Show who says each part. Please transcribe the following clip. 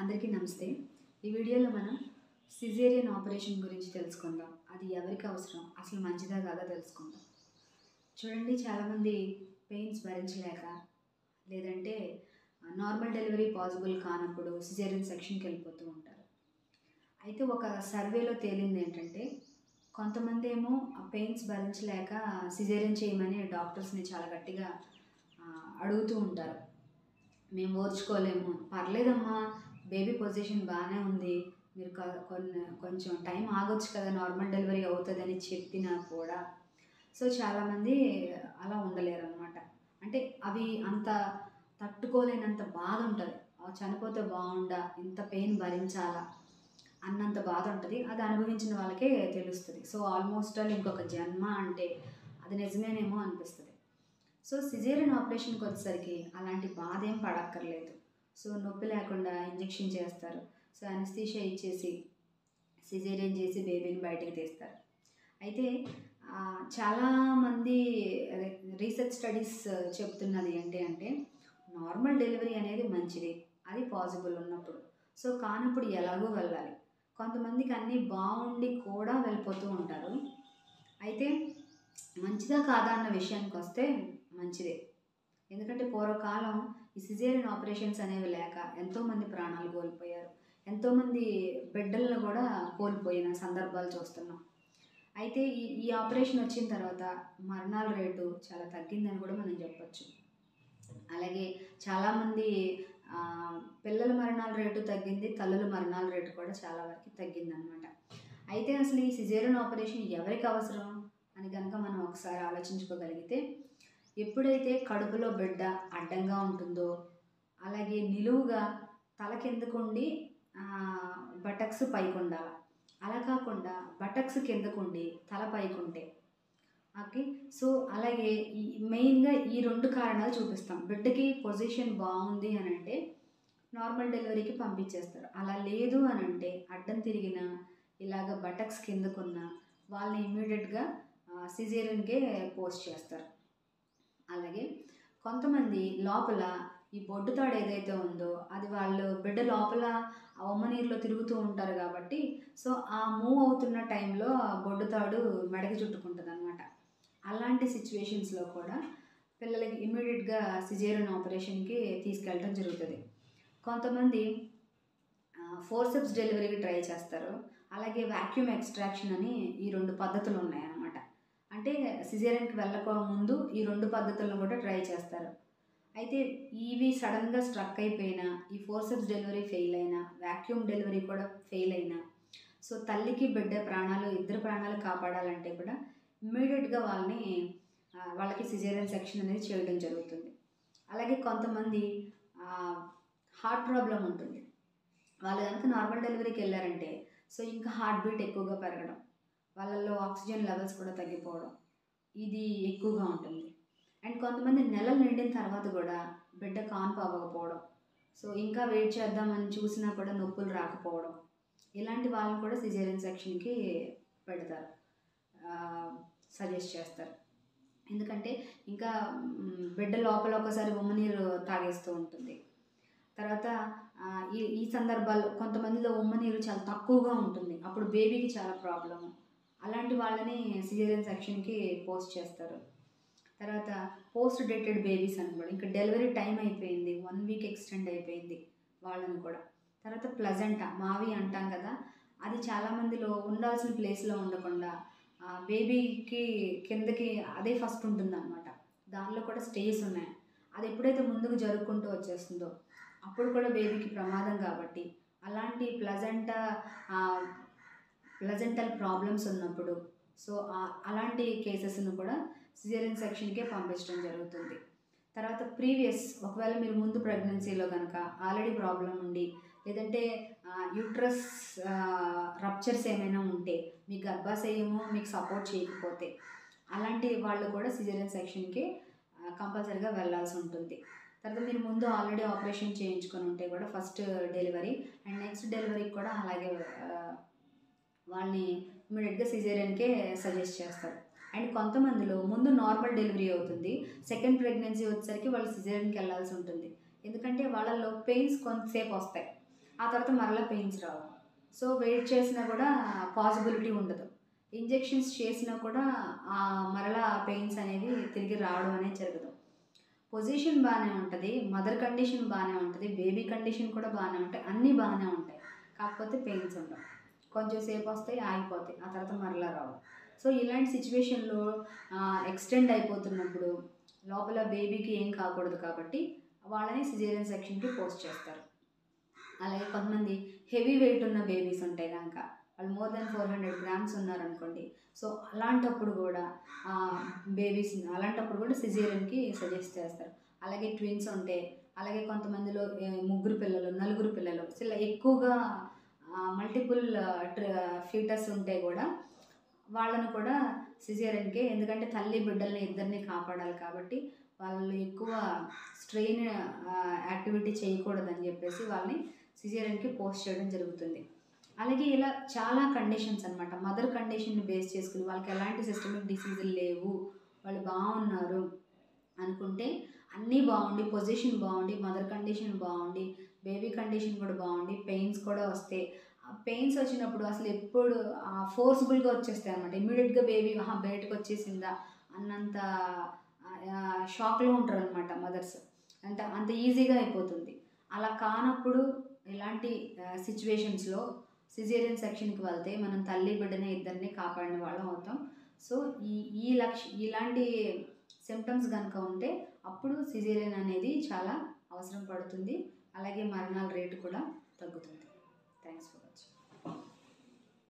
Speaker 1: అందరికీ నమస్తే ఈ వీడియోలో మనం సిజేరియన్ ఆపరేషన్ గురించి తెలుసుకుందాం అది ఎవరికి అవసరం అసలు మంచిదా కాదా తెలుసుకుందాం చూడండి చాలామంది పెయిన్స్ భరించలేక లేదంటే నార్మల్ డెలివరీ పాసిబుల్ కానప్పుడు సిజేరియన్ సెక్షన్కి వెళ్ళిపోతూ ఉంటారు అయితే ఒక సర్వేలో తేలింది ఏంటంటే కొంతమంది ఏమో ఆ పెయిన్స్ భరించలేక సిజేరియన్ చేయమని డాక్టర్స్ని చాలా గట్టిగా ఆ, అడుగుతూ ఉంటారు మేము ఓర్చుకోలేము పర్లేదమ్మా బేబీ పొజిషన్ బాగానే ఉంది మీరు కొ- కొన్ని కొంచెం టైం ఆగొచ్చు కదా నార్మల్ డెలివరీ అవుతుందని చెప్పినా కూడా సో చాలామంది అలా ఉండలేరు అనమాట అంటే అవి అంత తట్టుకోలేనంత బాధ ఉంటుంది ఆ చనిపోతే బాగుండా ఇంత పెయిన్ భరించాలా అన్నంత బాధ ఉంటుంది అది అనుభవించిన వాళ్ళకే తెలుస్తుంది సో ఆల్మోస్ట్ ఆల్ ఇంకొక జన్మ అంటే అది నిజమేనేమో అనిపిస్తుంది సో సిజేరియన్ ఆపరేషన్కి వచ్చేసరికి అలాంటి బాధ ఏం పడక్కర్లేదు సో నొప్పి లేకుండా ఇంజెక్షన్ చేస్తారు సో అనస్థీషియా ఇచ్చేసి సిజేరియన్ చేసి బేబీని బయటికి తీస్తారు అయితే ఆ, చాలామంది అదే రీసెర్చ్ స్టడీస్ చెప్తున్నది ఏంటి అంటే నార్మల్ డెలివరీ అనేది మంచిది అది పాసిబుల్ ఉన్నప్పుడు సో కానప్పుడు ఎలాగో వెళ్ళాలి కొంతమందికి అన్నీ బాగుండి కూడా వెళ్ళిపోతూ ఉంటారు అయితే మంచిదా కాదా అన్న విషయానికి వస్తే మంచిదే ఎందుకంటే పూర్వకాలం ఈ సిజేరియన్ ఆపరేషన్స్ అనేవి లేక ఎంతోమంది ప్రాణాలు కోల్పోయారు ఎంతోమంది బిడ్డలను కూడా కోల్పోయిన సందర్భాలు చూస్తున్నాం అయితే ఈ ఈ ఆపరేషన్ వచ్చిన తర్వాత మరణాల రేటు చాలా తగ్గిందని కూడా మనం చెప్పొచ్చు అలాగే చాలామంది ఆ, పిల్లల మరణాల రేటు తగ్గింది తల్లుల మరణాల రేటు కూడా చాలా వరకు తగ్గిందనమాట అయితే అసలు ఈ సిజేరియన్ ఆపరేషన్ ఎవరికి అవసరం అని కనుక మనం ఒకసారి ఆలోచించుకోగలిగితే ఎప్పుడైతే కడుపులో బిడ్డ అడ్డంగా ఉంటుందో అలాగే నిలువుగా తల కిందకుండి బటక్స్ పైకి ఉండాలి అలా కాకుండా బటక్స్ కిందకుండి తల పైకి ఉంటే ఓకే సో అలాగే ఈ మెయిన్గా ఈ రెండు కారణాలు చూపిస్తాం బిడ్డకి పొజిషన్ బాగుంది అని అంటే నార్మల్ డెలివరీకి పంపించేస్తారు అలా లేదు అని అంటే అడ్డం తిరిగిన ఇలాగ బటక్స్ కిందకున్న వాళ్ళని ఇమీడియట్గా సిజేరియన్కే పోస్ట్ చేస్తారు అలాగే కొంతమంది లోపల ఈ బొడ్డు తాడు ఏదైతే ఉందో అది వాళ్ళు బిడ్డ లోపల ఆ ఉమ్మ నీరులో తిరుగుతూ ఉంటారు కాబట్టి సో ఆ మూవ్ అవుతున్న టైంలో ఆ బొడ్డు తాడు మెడకి చుట్టుకుంటుంది అనమాట అలాంటి సిచ్యువేషన్స్లో కూడా పిల్లలకి ఇమీడియట్గా సిజేరియన్ ఆపరేషన్కి తీసుకెళ్ళడం జరుగుతుంది కొంతమంది ఫోర్సెప్స్ డెలివరీకి ట్రై చేస్తారు అలాగే వాక్యూమ్ ఎక్స్ట్రాక్షన్ అని ఈ రెండు పద్ధతులు ఉన్నాయన్నమాట అంటే సిజేరియన్కి వెళ్ళక ముందు ఈ రెండు పద్ధతులను కూడా ట్రై చేస్తారు అయితే ఇవి సడన్గా స్ట్రక్ అయిపోయినా ఈ ఫోర్సెప్స్ డెలివరీ ఫెయిల్ అయినా వాక్యూమ్ డెలివరీ కూడా ఫెయిల్ అయినా సో తల్లికి బిడ్డ ప్రాణాలు ఇద్దరు ప్రాణాలు కాపాడాలంటే కూడా ఇమ్మీడియట్గా వాళ్ళని ఆ, వాళ్ళకి సిజేరియన్ సెక్షన్ అనేది చేయడం జరుగుతుంది అలాగే కొంతమంది హార్ట్ ప్రాబ్లం ఉంటుంది వాళ్ళు కనుక నార్మల్ డెలివరీకి వెళ్ళారంటే సో ఇంకా హార్ట్ బీట్ ఎక్కువగా పెరగడం వాళ్ళల్లో ఆక్సిజన్ లెవెల్స్ కూడా తగ్గిపోవడం ఇది ఎక్కువగా ఉంటుంది అండ్ కొంతమంది నెలలు నిండిన తర్వాత కూడా బిడ్డ కాన్పు అవ్వకపోవడం సో ఇంకా వెయిట్ చేద్దామని చూసినా కూడా నొప్పులు రాకపోవడం ఇలాంటి వాళ్ళని కూడా సిజేరియన్ సెక్షన్కి పెడతారు సజెస్ట్ చేస్తారు ఎందుకంటే ఇంకా మ్, బిడ్డ లోపల ఒకసారి ఉమ్మనీరు తాగేస్తూ ఉంటుంది తర్వాత ఆ, ఈ ఈ సందర్భాల్లో కొంతమందిలో ఉమ్మనీరు చాలా తక్కువగా ఉంటుంది అప్పుడు బేబీకి చాలా ప్రాబ్లమ్ అలాంటి వాళ్ళని సిజేరియన్ సెక్షన్కి పోస్ట్ చేస్తారు తర్వాత పోస్ట్ డేటెడ్ బేబీస్ అని కూడా ఇంకా డెలివరీ టైం అయిపోయింది వన్ వీక్ ఎక్స్టెండ్ అయిపోయింది వాళ్ళని కూడా తర్వాత ప్లజెంటా మావి అంటాం కదా అది చాలామందిలో ఉండాల్సిన ప్లేస్లో ఉండకుండా ఆ బేబీకి కిందకి అదే ఫస్ట్ ఉంటుందన్నమాట దానిలో కూడా స్టేజ్ ఉన్నాయి అది ఎప్పుడైతే ముందుకు జరుపుకుంటూ వచ్చేస్తుందో అప్పుడు కూడా బేబీకి ప్రమాదం కాబట్టి అలాంటి ప్లజెంట ప్లజెంటల్ ప్రాబ్లమ్స్ ఉన్నప్పుడు సో ఆ- అలాంటి కేసెస్ను కూడా సిజేరియన్ సెక్షన్కే పంపించడం జరుగుతుంది తర్వాత ప్రీవియస్ ఒకవేళ మీరు ముందు ప్రెగ్నెన్సీలో కనుక ఆల్రెడీ ప్రాబ్లం ఉండి లేదంటే యూట్రస్ రప్చర్స్ ఏమైనా ఉంటే మీ గర్భాశయము మీకు సపోర్ట్ చేయకపోతే అలాంటి వాళ్ళు కూడా సిజేరియన్ సెక్షన్కి కంపల్సరీగా వెళ్ళాల్సి ఉంటుంది తర్వాత మీరు ముందు ఆల్రెడీ ఆపరేషన్ చేయించుకొని ఉంటే కూడా ఫస్ట్ డెలివరీ అండ్ నెక్స్ట్ డెలివరీకి కూడా అలాగే ఆ, వాళ్ళని ఇమీడియట్గా సిజేరియన్కే సజెస్ట్ చేస్తారు అండ్ కొంతమందిలో ముందు నార్మల్ డెలివరీ అవుతుంది సెకండ్ ప్రెగ్నెన్సీ వచ్చేసరికి వాళ్ళు సిజేరియన్కి వెళ్ళాల్సి ఉంటుంది ఎందుకంటే వాళ్ళలో పెయిన్స్ కొంతసేపు వస్తాయి ఆ తర్వాత మరలా పెయిన్స్ రావు సో వెయిట్ చేసినా కూడా పాసిబిలిటీ ఉండదు ఇంజెక్షన్స్ చేసినా కూడా ఆ మరలా పెయిన్స్ అనేది తిరిగి రావడం అనేది జరగదు పొజిషన్ బాగానే ఉంటుంది మదర్ కండిషన్ బాగానే ఉంటుంది బేబీ కండిషన్ కూడా బాగానే ఉంటాయి అన్నీ బాగానే ఉంటాయి కాకపోతే పెయిన్స్ ఉండవు కొంచెం సేపు వస్తాయి ఆగిపోతాయి ఆ తర్వాత మరలా రావు సో ఇలాంటి సిచ్యువేషన్లో ఎక్స్టెండ్ అయిపోతున్నప్పుడు లోపల బేబీకి ఏం కాకూడదు కాబట్టి వాళ్ళని సిజేరియన్ సెక్షన్కి పోస్ట్ చేస్తారు అలాగే కొంతమంది హెవీ వెయిట్ ఉన్న బేబీస్ ఉంటాయి కనుక వాళ్ళు more than four hundred grams ఉన్నారనుకోండి సో అలాంటప్పుడు కూడా బేబీస్ అలాంటప్పుడు కూడా సిజేరియన్కి సజెస్ట్ చేస్తారు అలాగే ట్విన్స్ ఉంటే అలాగే కొంతమందిలో ఏ, ముగ్గురు పిల్లలు నలుగురు పిల్లలు సో ఇలా ఎక్కువగా మల్టిపుల్ ఫీటర్స్ ఉంటే కూడా వాళ్ళను కూడా సిజేరియన్కే ఎందుకంటే తల్లి బిడ్డల్ని ఇద్దరిని కాపాడాలి కాబట్టి వాళ్ళు ఎక్కువ స్ట్రెయిన్ యాక్టివిటీ చేయకూడదని చెప్పేసి వాళ్ళని సిజేరియన్కి పోస్ట్ చేయడం జరుగుతుంది అలాగే ఇలా చాలా కండిషన్స్ అనమాట మదర్ కండిషన్ని బేస్ చేసుకుని వాళ్ళకి ఎలాంటి సిస్టమిక్ డిసీజులు లేవు వాళ్ళు బాగున్నారు అనుకుంటే అన్నీ బాగుండి పొజిషన్ బాగుండి మదర్ కండిషన్ బాగుండి బేబీ కండిషన్ కూడా బాగుండి పెయిన్స్ కూడా వస్తే ఆ పెయిన్స్ వచ్చినప్పుడు అసలు ఎప్పుడు ఫోర్స్ఫుల్గా వచ్చేస్తాయి అనమాట ఇమ్మీడియట్గా బేబీ బయటకు వచ్చేసిందా అన్నంత షాక్లో ఉంటారు అనమాట మదర్స్ అంటే అంత ఈజీగా అయిపోతుంది అలా కానప్పుడు ఇలాంటి సిచ్యువేషన్స్లో సిజేరియన్ సెక్షన్కి వెళ్తే మనం తల్లి బిడ్డని ఇద్దరిని కాపాడిన వాళ్ళం అవుతాం సో ఈ ఈ లక్ష ఇలాంటి సిమ్టమ్స్ కనుక ఉంటే అప్పుడు సిజేరియన్ అనేది చాలా అవసరం పడుతుంది అలాగే మరణాల రేటు కూడా తగ్గుతుంది థ్యాంక్స్ ఫర్